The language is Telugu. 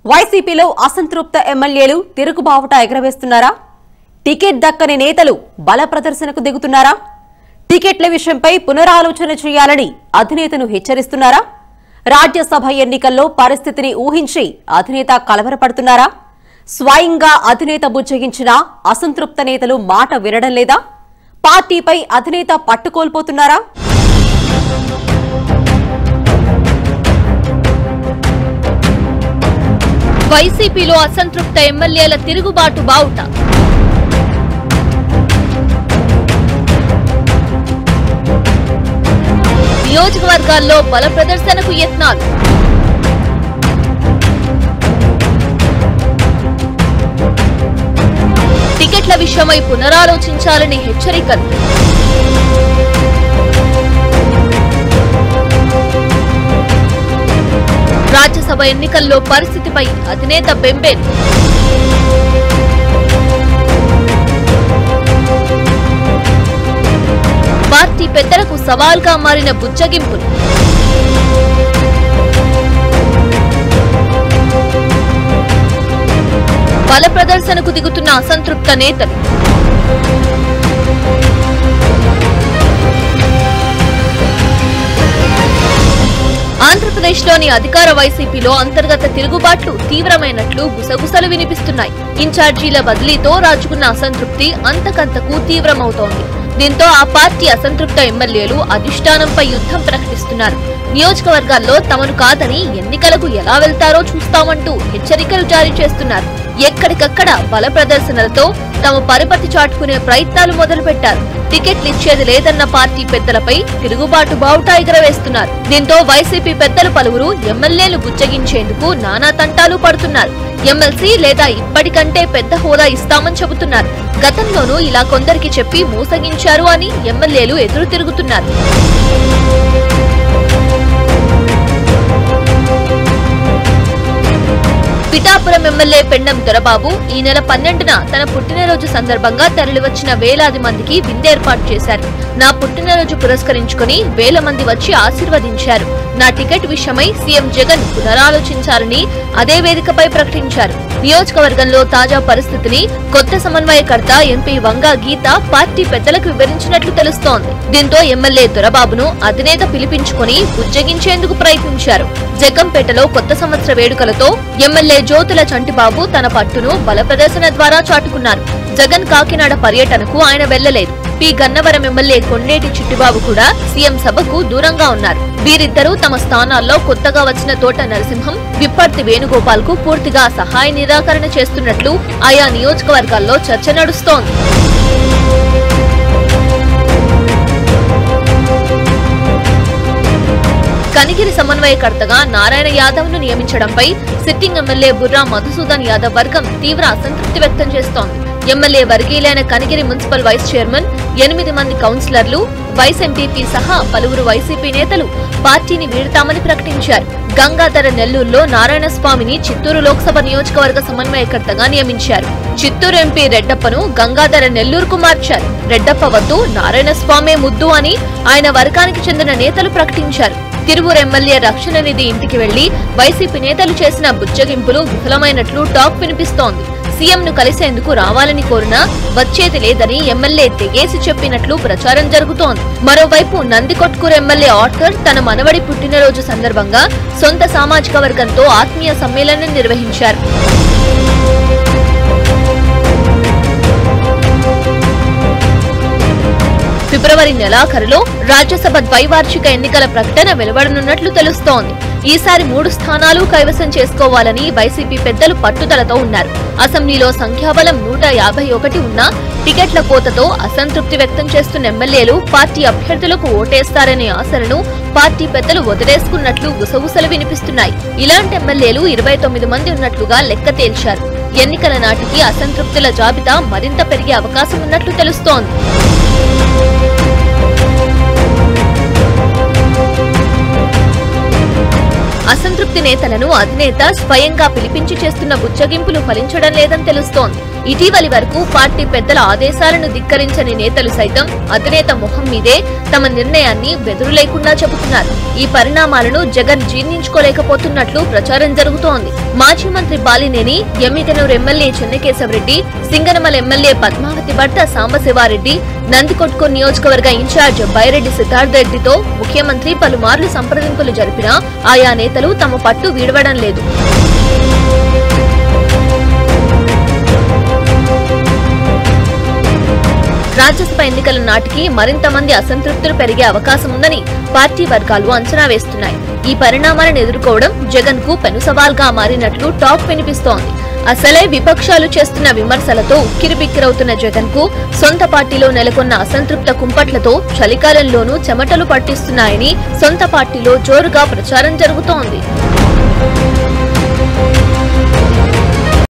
వైసీపీలో అసంతృప్త ఎమ్మెల్యేలు తిరుగుబావుట ఎగరవేస్తున్నారా టికెట్ దక్కని నేతలు బల ప్రదర్శనకు దిగుతున్నారా టికెట్ల విషయంపై పునరాలోచన చేయాలని అధినేతను హెచ్చరిస్తున్నారా రాజ్యసభ ఎన్నికల్లో పరిస్థితిని ఊహించి అధినేత కలవరపడుతున్నారా స్వయంగా అధినేత బుజ్జగించిన అసంతృప్త నేతలు మాట వినడం లేదా పార్టీపై అధినేత పట్టుకోల్పోతున్నారా వైసీపీలో అసంతృప్త ఎమ్మెల్యేల తిరుగుబాటు బావుట నియోజకవర్గాల్లో బల ప్రదర్శనకు యత్నాలు టికెట్ల విషయమై పునరాలోచించాలని హెచ్చరికలు రాజ్యసభ ఎన్నికల్లో పరిస్థితిపై అధినేత బెంబేన్ పార్టీ పెద్దలకు సవాల్గా మారిన బుజ్జగింపులు బల ప్రదర్శనకు దిగుతున్న అసంతృప్త నేతలు ఆంధ్రప్రదేశ్లోని అధికార వైసీపీలో అంతర్గత తిరుగుబాట్లు తీవ్రమైనట్లు గుసగుసలు వినిపిస్తున్నాయి ఇన్ఛార్జీల బదిలీతో రాజుకున్న అసంతృప్తి అంతకంతకు తీవ్రమవుతోంది దీంతో ఆ పార్టీ అసంతృప్త ఎమ్మెల్యేలు అధిష్టానంపై యుద్ధం ప్రకటిస్తున్నారు నియోజకవర్గాల్లో తమను కాదని ఎన్నికలకు ఎలా వెళ్తారో చూస్తామంటూ హెచ్చరికలు జారీ చేస్తున్నారు ఎక్కడికక్కడ బల ప్రదర్శనలతో తమ పరపతి చాటుకునే ప్రయత్నాలు మొదలుపెట్టారు టికెట్లు ఇచ్చేది లేదన్న పార్టీ పెద్దలపై తిరుగుబాటు బావుటా ఎగరవేస్తున్నారు దీంతో వైసీపీ పెద్దలు పలువురు ఎమ్మెల్యేలు బుజ్జగించేందుకు నానా తంటాలు పడుతున్నారు ఎమ్మెల్సీ లేదా ఇప్పటికంటే పెద్ద హోదా ఇస్తామని చెబుతున్నారు గతంలోనూ ఇలా కొందరికి చెప్పి మోసగించారు అని ఎమ్మెల్యేలు ఎదురు తిరుగుతున్నారు పిఠాపురం ఎమ్మెల్యే పెండం దొరబాబు ఈ నెల పన్నెండున తన పుట్టినరోజు సందర్భంగా తరలివచ్చిన వేలాది మందికి విందేర్పాటు చేశారు నా పుట్టినరోజు పురస్కరించుకుని వేల మంది వచ్చి ఆశీర్వదించారు నా టికెట్ విషయమై సీఎం జగన్ పునరాలోచించాలని అదే వేదికపై ప్రకటించారు నియోజకవర్గంలో తాజా పరిస్థితిని కొత్త సమన్వయకర్త ఎంపీ వంగా గీత పార్టీ పెద్దలకు వివరించినట్లు తెలుస్తోంది దీంతో ఎమ్మెల్యే దొరబాబును అధినేత పిలిపించుకుని బుజ్జగించేందుకు ప్రయత్నించారు జగంపేటలో కొత్త సంవత్సర వేడుకలతో ఎమ్మెల్యే జ్యోతుల చంటిబాబు తన పట్టును బల ప్రదర్శన ద్వారా చాటుకున్నారు జగన్ కాకినాడ పర్యటనకు ఆయన వెళ్లలేదు పి గన్నవరం ఎమ్మెల్యే కొండేటి చిట్టిబాబు కూడా సీఎం సభకు దూరంగా ఉన్నారు వీరిద్దరూ తమ స్థానాల్లో కొత్తగా వచ్చిన తోట నరసింహం విప్పర్తి వేణుగోపాల్ కు పూర్తిగా సహాయ నిరాకరణ చేస్తున్నట్లు ఆయా నియోజకవర్గాల్లో చర్చ నడుస్తోంది కనిగిరి సమన్వయకర్తగా నారాయణ యాదవ్ ను నియమించడంపై సిట్టింగ్ ఎమ్మెల్యే బుర్రా మధుసూదన్ యాదవ్ వర్గం తీవ్ర అసంతృప్తి వ్యక్తం చేస్తోంది ఎమ్మెల్యే వర్గీయులైన కనిగిరి మున్సిపల్ వైస్ చైర్మన్ ఎనిమిది మంది కౌన్సిలర్లు వైస్ ఎంపీపీ సహా పలువురు వైసీపీ నేతలు పార్టీని వీడతామని ప్రకటించారు గంగాధర నెల్లూరులో నారాయణ స్వామిని చిత్తూరు లోక్సభ నియోజకవర్గ సమన్వయకర్తగా నియమించారు చిత్తూరు ఎంపీ రెడ్డప్పను గంగాధర నెల్లూరుకు మార్చారు రెడ్డప్ప వద్దు నారాయణ స్వామే ముద్దు అని ఆయన వర్గానికి చెందిన నేతలు ప్రకటించారు తిరువూరు ఎమ్మెల్యే రక్షణ నిధి ఇంటికి వెళ్లి వైసీపీ నేతలు చేసిన బుజ్జగింపులు విఫలమైనట్లు టాక్ వినిపిస్తోంది సీఎం ను కలిసేందుకు రావాలని కోరినా వచ్చేది లేదని ఎమ్మెల్యే తెగేసి చెప్పినట్లు ప్రచారం జరుగుతోంది మరోవైపు నందికొట్కూరు ఎమ్మెల్యే ఆర్కర్ తన మనవడి పుట్టినరోజు సందర్భంగా సొంత సామాజిక వర్గంతో ఆత్మీయ సమ్మేళనం నిర్వహించారు ఫిబ్రవరి నెలాఖరులో రాజ్యసభ ద్వైవార్షిక ఎన్నికల ప్రకటన వెలువడనున్నట్లు తెలుస్తోంది ఈసారి మూడు స్థానాలు కైవసం చేసుకోవాలని వైసీపీ పెద్దలు పట్టుదలతో ఉన్నారు అసెంబ్లీలో సంఖ్యాబలం నూట యాభై ఒకటి ఉన్నా టికెట్ల కోతతో అసంతృప్తి వ్యక్తం చేస్తున్న ఎమ్మెల్యేలు పార్టీ అభ్యర్థులకు ఓటేస్తారనే ఆశలను పార్టీ పెద్దలు వదిలేసుకున్నట్లు గుసగుసలు వినిపిస్తున్నాయి ఇలాంటి ఎమ్మెల్యేలు ఇరవై తొమ్మిది మంది ఉన్నట్లుగా లెక్క తేల్చారు ఎన్నికల నాటికి అసంతృప్తుల జాబితా మరింత పెరిగే అవకాశం ఉన్నట్లు తెలుస్తోంది అసంతృప్తి నేతలను అధినేత స్వయంగా పిలిపించి చేస్తున్న బుచ్చగింపులు ఫలించడం లేదని తెలుస్తోంది ఇటీవలి వరకు పార్టీ పెద్దల ఆదేశాలను ధిక్కరించని నేతలు సైతం అధినేత మొహం మీదే తమ నిర్ణయాన్ని బెదురు లేకుండా చెబుతున్నారు ఈ పరిణామాలను జగన్ జీర్ణించుకోలేకపోతున్నట్లు ప్రచారం జరుగుతోంది మాజీ మంత్రి బాలినేని ఎమ్మిగనూరు ఎమ్మెల్యే చెన్నకేశవరెడ్డి సింగనమల ఎమ్మెల్యే పద్మావతి భర్త సాంబశివారెడ్డి నందికొట్కూరు నియోజకవర్గ ఇన్ఛార్జ్ బైరెడ్డి సిద్ధార్థ రెడ్డితో ముఖ్యమంత్రి పలుమార్లు సంప్రదింపులు జరిపినా ఆయా నేతలు తమ పట్టు వీడవడం లేదు రాజ్యసభ ఎన్నికల నాటికి మరింత మంది అసంతృప్తులు పెరిగే అవకాశం ఉందని పార్టీ వర్గాలు అంచనా వేస్తున్నాయి ఈ పరిణామాలను ఎదుర్కోవడం జగన్ కు పెను సవాల్గా మారినట్లు టాక్ వినిపిస్తోంది అసలే విపక్షాలు చేస్తున్న విమర్శలతో ఉక్కిరిబిక్కిరవుతున్న జగన్ కు సొంత పార్టీలో నెలకొన్న అసంతృప్త కుంపట్లతో చలికాలంలోనూ చెమటలు పట్టిస్తున్నాయని సొంత పార్టీలో జోరుగా ప్రచారం జరుగుతోంది